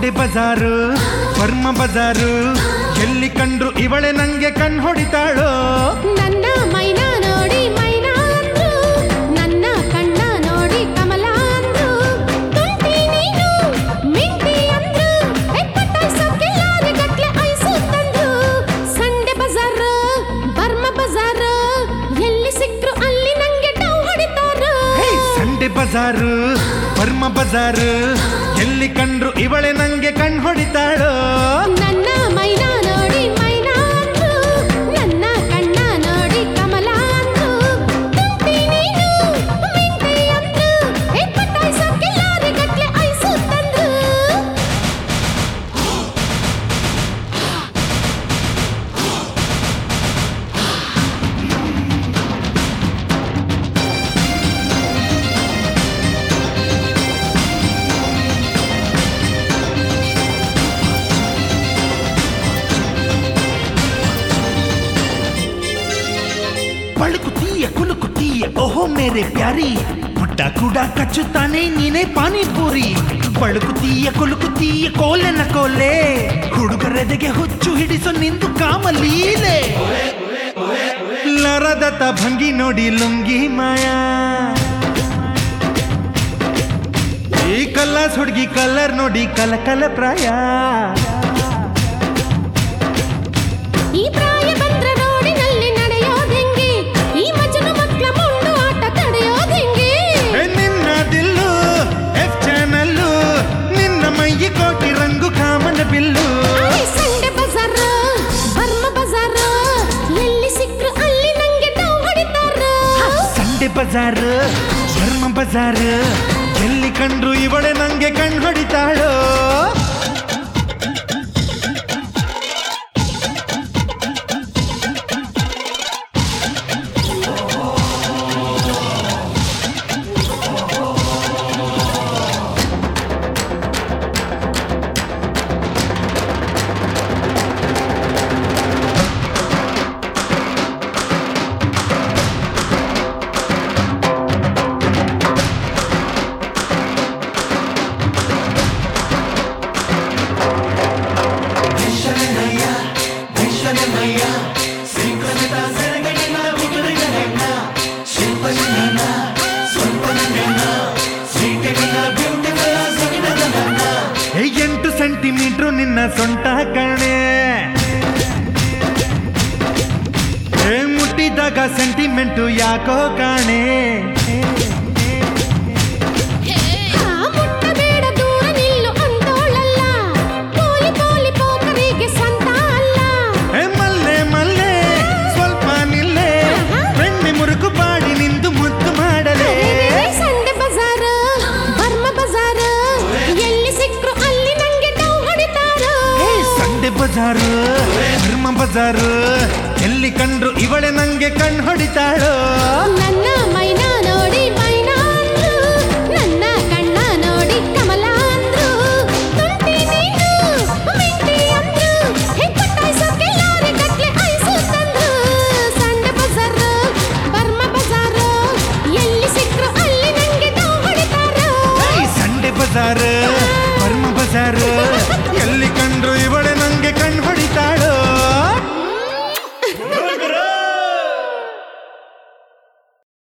Sunday ಬಜಾರು Burma ಬಜಾರು ಎಲ್ಲಿ ಕಂಡ್ರು ಇವಳೆ ನಂಗೆ ಕಣ್ ಹೊಡಿತಾಳೋ ನನ್ನ ಮೈನಾ ನೋಡಿ ಮೈನಾ ಅಂದ್ರು ನನ್ನ ಕಣ್ಣ ನೋಡಿ ಕಮಲ ಅಂದ್ರು ತುಂಟಿ ನೀನು ಮಿಂಟಿ ಅಂದ್ರು ಎಪ್ಪತ್ತೈಸಕ್ಕೆ ಲಾರಿ ಗಟ್ಲೆ ಐಸು ತಂದ್ರು ಸಂಡೆ ಬಜಾರ್ ಬರ್ಮ ಬಜಾರ್ ಎಲ್ಲಿ ಸಿಕ್ರು ಅಲ್ಲಿ ನಂಗೆ ಡೌ ಹೊಡಿತಾರು ಹೇ, ಸಂಡೆ ಬಜಾರು ಬರ್ಮ ಬಜಾರು ಎಲ್ಲಿ ಕಂಡ್ರು ಇವಳೆ ನಂಗೆ ಕಣ್ ಹೊಡಿತಾಳೋ ನನ್ನ ಮೈನಾ ನೋಡಿ ಮೈನಾ ಅಂದ್ರು ನನ್ನ ಕಣ್ಣ ನೋಡಿ ಕಮಲ ಅಂದ್ರು ತುಂಟಿ ನೀನು ಮಿಂಟಿ ಅಂದ್ರು ಎಪ್ಪತ್ತೈಸಕ್ಕೆ ಲಾರಿ ಗಟ್ಲೆ ಐಸು ತಂದ್ರು ಪಳುಕುತ್ತೀಯ ಕುಲುಕುತ್ತೀಯ ಓಹೋ ಮೇರೆ ಪ್ಯಾರಿ ಪುಟ್ಟ ಕೂಡ ಕಚ್ಚುತ್ತಾನೆ ನೀನೇ ಪಾನಿಪೂರಿ ಪಳುಕುತ್ತೀಯ ಕುಲುಕುತ್ತೀಯ ಕೋಲೆನ ಕೋಲೆ ಹುಡುಗರೆದೆಗೆ ಹುಚ್ಚು ಹಿಡಿಸು ನಿಂದು ಕಾಮಲೀಲೆ ಲರದತ ಭಂಗಿ ನೋಡಿ ಲುಂಗಿ ಮಾಯಾ ಈ ಕಲ್ಲಾಸ್ ಹುಡುಗಿ ಕಲರ್ ನೋಡಿ ಕಲ ಕಲ ಪ್ರಾಯ ಈ ಪ್ರಾಯ ಬಂದ್ರೆ ರೋಡಿನಲ್ಲಿ ನಡೆಯೋದೆಂಗೆ ಈ ಮಜನು ಮಕ್ಕಳ ಮುಂಡು ಆಟ ತಡೆಯೋದೆಂಗೆ ಏ ನಿನ್ನ ದಿಲ್ಲು ಎಫ್ ಚಾನಲ್ಲು ನಿನ್ನ ಮೈಯಿ ಕೋಟಿ ರಂಗು ಕಾಮನ ಬಿಲ್ಲು ಆಯ್ ಸಂಡೆ ಬಜಾರ್ ಬರ್ಮ ಬಜಾರ್ ಎಲ್ಲಿ ಸಿಕ್ರು ಅಲ್ಲಿ ನಂಗೆ ಡೌ ಹೊಡಿತಾರ ಸಂಡೆ ಬಜಾರ್ ಧರ್ಮ ಬಜಾರ್ ಎಲ್ಲಿ ಕಂಡ್ರು ಇವಳೆ ನಂಗೆ ಕಣ್ ಹೊಡಿತಾಳೋ ಏ, ಎಂಟು ಸೆಂಟಿಮೀಟ್ರು ನಿನ್ನ ಸೊಂಟ ಕಣೆ ಏ, ಮುಟ್ಟಿದಾಗ ಸೆಂಟಿಮೆಂಟು ಯಾಕೋ ಕಾಣೆ ಆ ಮುಟ್ಟಬೇಡ ದೂರ ನಿಲ್ಲು ಅಂತೋಳಲ್ಲ ಪೋಲಿ ಪೋಲಿ ಪೋಕರಿಗೆ ಸ್ವಂತ ಅಲ್ಲ ಏ, ಮಲ್ಲೆ ಮಲ್ಲೆ ಸ್ವಲ್ಪ ನಿಲ್ಲೆ ಬೆಣ್ಣೆ ಮುರುಕು ಬಾಡಿ ನಿಂದು ಮುದ್ದು ಮಾಡಲೇ ಸಂಡೆ ಬಜಾರ್ ಬರ್ಮ ಬಜಾರ್ ಎಲ್ಲಿ ಸಿಕ್ರು ಅಲ್ಲಿ ನಂಗೆ ಡೌ ಹೊಡಿತಾರ ಏ, ಸಂಡೆ ಬಜಾರು ಧರ್ಮ ಬಜಾರು ಎಲ್ಲಿ ಕಂಡ್ರು ಇವಳೆ ನಂಗೆ ಕಣ್ ಹೊಡಿತಾಳೋ ನನ್ನ ಮೈನಾ ನೋಡಿ ಮೈನಾ ಅಂದ್ರು ನನ್ನ ಕಣ್ಣ ನೋಡಿ ಕಮಲ ಅಂದ್ರು ತುಂಟಿ ನೀನು ಮಿಂಟಿ ಅಂದ್ರು ಹೆಪ್ಪತ್ತಾಯ್ಸಕ್ಕೆ ಲಾರಿ ಗಟ್ಲೆ ಐಸು ತಂದ್ರು ಸಂಡೆ ಬಜಾರ್ ಬರ್ಮ ಬಜಾರ್ ಎಲ್ಲಿ ಸಿಕ್ರು ಅಲ್ಲಿ ನಂಗೆ ಡೌ ಹೊಡಿತಾರ ಏ, ಸಂಡೆ ಬಜಾರು